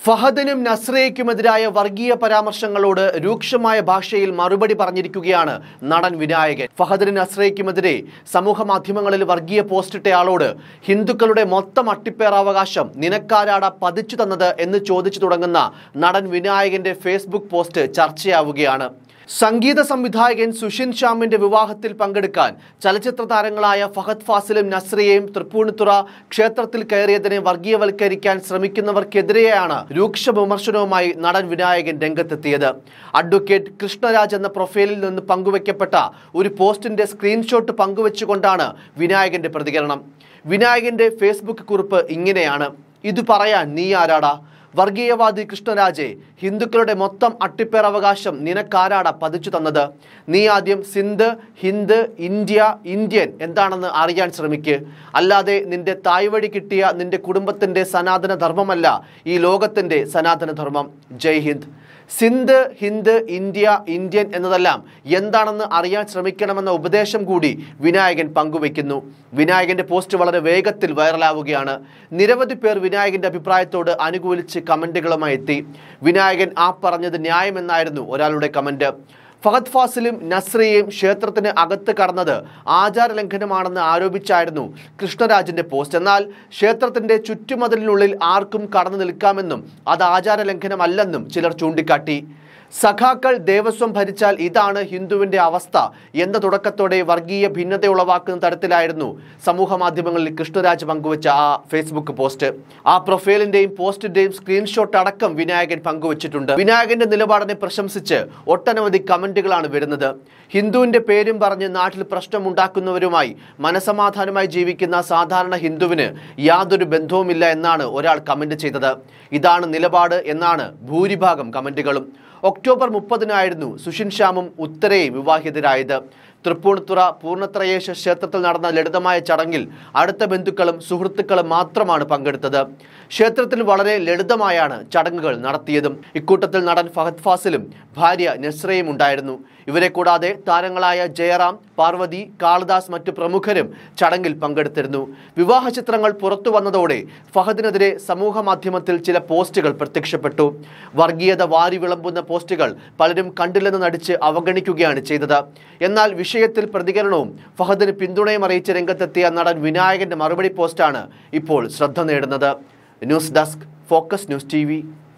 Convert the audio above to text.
ഫഹദിനും നസ്രയ്ക്കുമെതിരായ വർഗീയ പരാമർശങ്ങളോട് രൂക്ഷമായ ഭാഷയിൽ മറുപടി പറഞ്ഞിരിക്കുകയാണ് നടൻ വിനായകൻ ഫഹദിനും നസ്രയ്ക്കുമെതിരെ സമൂഹ മാധ്യമങ്ങളിൽ വർഗീയ പോസ്റ്റിട്ടയാളോട് ഹിന്ദുക്കളുടെ മൊത്തം അട്ടിപ്പേറാവകാശം നിനക്കാരാട പതിച്ചു തന്നത് എന്ന് ചോദിച്ചു തുടങ്ങുന്ന നടൻ വിനായകന്റെ ഫേസ്ബുക്ക് പോസ്റ്റ് ചർച്ചയാവുകയാണ് സംഗീത സംവിധായകൻ സുഷിൻ ശ്യാമിന്റെ വിവാഹത്തിൽ പങ്കെടുക്കാൻ ചലച്ചിത്ര താരങ്ങളായ ഫഹദ് ഫാസിലും നസ്രിയയും തൃപ്പൂണിത്തുറ ക്ഷേത്രത്തിൽ കയറിയതിനെ വർഗീയവൽക്കരിക്കാൻ ശ്രമിക്കുന്നവർക്കെതിരെയാണ് രൂക്ഷ വിമർശനവുമായി നടൻ വിനായകൻ രംഗത്തെത്തിയത് അഡ്വക്കേറ്റ് കൃഷ്ണരാജ് എന്ന പ്രൊഫൈലിൽ നിന്ന് പങ്കുവയ്ക്കപ്പെട്ട ഒരു പോസ്റ്റിന്റെ സ്ക്രീൻഷോട്ട് പങ്കുവച്ചുകൊണ്ടാണ് വിനായകന്റെ പ്രതികരണം വിനായകന്റെ ഫേസ്ബുക്ക് കുറിപ്പ് ഇങ്ങനെയാണ് ഇത് പറയാൻ നീ ആരാടാ വർഗീയവാദി കൃഷ്ണരാജെ ഹിന്ദുക്കളുടെ മൊത്തം അട്ടിപ്പേറവകാശം നിനക്കാരാട പതിച്ചു തന്നത് നീ ആദ്യം സിന്ധ് ഹിന്ദ് ഇന്ത്യ ഇന്ത്യൻ എന്താണെന്ന് അറിയാൻ ശ്രമിക്ക് അല്ലാതെ നിന്റെ തായ്വഴി കിട്ടിയ നിന്റെ കുടുംബത്തിന്റെ സനാതന ധർമ്മമല്ല ഈ ലോകത്തിന്റെ സനാതന ധർമ്മം ജയ് ഹിന്ദ് സിന്ധ് ഹിന്ദ് ഇന്ത്യ ഇന്ത്യൻ എന്നതെല്ലാം എന്താണെന്ന് അറിയാൻ ശ്രമിക്കണമെന്ന ഉപദേശം കൂടി വിനായകൻ പങ്കുവയ്ക്കുന്നു വിനായകന്റെ പോസ്റ്റ് വളരെ വേഗത്തിൽ വൈറലാവുകയാണ് നിരവധി പേർ വിനായകന്റെ അഭിപ്രായത്തോട് അനുകൂലിച്ച് കമന്റുകളുമായി എത്തി വിനായകൻ ആ പറഞ്ഞത് ന്യായമെന്നായിരുന്നു ഒരാളുടെ കമന്റ് ഫഹദ് ഫാസിലും നസ്രിയയും ക്ഷേത്രത്തിന് അകത്ത് കടന്നത് ആചാര ലംഘനമാണെന്ന് ആരോപിച്ചായിരുന്നു കൃഷ്ണരാജിന്റെ പോസ്റ്റ് എന്നാൽ ക്ഷേത്രത്തിന്റെ ചുറ്റുമതിലിനുള്ളിൽ ആർക്കും കടന്നു നിൽക്കാമെന്നും അത് ആചാര ലംഘനമല്ലെന്നും ചിലർ ചൂണ്ടിക്കാട്ടി സഖാക്കൾ ദേവസ്വം ഭരിച്ചാൽ ഇതാണ് ഹിന്ദുവിന്റെ അവസ്ഥ എന്ന തുടക്കത്തോടെ വർഗീയ ഭിന്നത ഉളവാക്കുന്ന തരത്തിലായിരുന്നു സമൂഹ മാധ്യമങ്ങളിൽ കൃഷ്ണരാജ് പങ്കുവച്ച ആ ഫേസ്ബുക്ക് പോസ്റ്റ് ആ പ്രൊഫൈലിന്റെയും പോസ്റ്റിന്റെയും സ്ക്രീൻഷോട്ട് അടക്കം വിനായകൻ പങ്കുവച്ചിട്ടുണ്ട് വിനായകന്റെ നിലപാടിനെ പ്രശംസിച്ച് ഒട്ടനവധി കമന്റുകളാണ് വരുന്നത് ഹിന്ദുവിന്റെ പേരും പറഞ്ഞ് നാട്ടിൽ പ്രശ്നമുണ്ടാക്കുന്നവരുമായി മനസമാധാനമായി ജീവിക്കുന്ന സാധാരണ ഹിന്ദുവിന് യാതൊരു ബന്ധവുമില്ല എന്നാണ് ഒരാൾ കമന്റ് ചെയ്തത് ഇതാണ് നിലപാട് എന്നാണ് ഭൂരിഭാഗം കമന്റുകളും ഒക്ടോബർ മുപ്പതിനായിരുന്നു സുഷിൻ ശ്യാമും ഉത്തരയും വിവാഹിതരായത് തൃപ്പൂണിത്തുറ പൂർണ്ണത്രയേശ ക്ഷേത്രത്തിൽ നടന്ന ലളിതമായ ചടങ്ങിൽ അടുത്ത ബന്ധുക്കളും സുഹൃത്തുക്കളും മാത്രമാണ് പങ്കെടുത്തത് ക്ഷേത്രത്തിൽ വളരെ ലളിതമായാണ് ചടങ്ങുകൾ നടത്തിയതും ഇക്കൂട്ടത്തിൽ നടൻ ഫഹദ് ഫാസിലും ഭാര്യ നസ്രയും ഉണ്ടായിരുന്നു ഇവരെ കൂടാതെ താരങ്ങളായ ജയറാം പാർവതി കാളിദാസ് മറ്റു പ്രമുഖരും ചടങ്ങിൽ പങ്കെടുത്തിരുന്നു വിവാഹ ചിത്രങ്ങൾ പുറത്തു വന്നതോടെ ഫഹദിനെതിരെ സമൂഹ മാധ്യമത്തിൽ ചില പോസ്റ്റുകൾ പ്രത്യക്ഷപ്പെട്ടു വർഗീയത വാരി വിളമ്പുന്ന പോസ്റ്റുകൾ പലരും കണ്ടില്ലെന്ന് നടിച്ച് അവഗണിക്കുകയാണ് ചെയ്തത് എന്നാൽ വിഷയത്തിൽ പ്രതികരണവും ഫഹദിന് പിന്തുണയും അറിയിച്ച് രംഗത്തെത്തിയ നടൻ വിനായകന്റെ മറുപടി പോസ്റ്റാണ് ഇപ്പോൾ ശ്രദ്ധ നേടുന്നത് news desk focus news T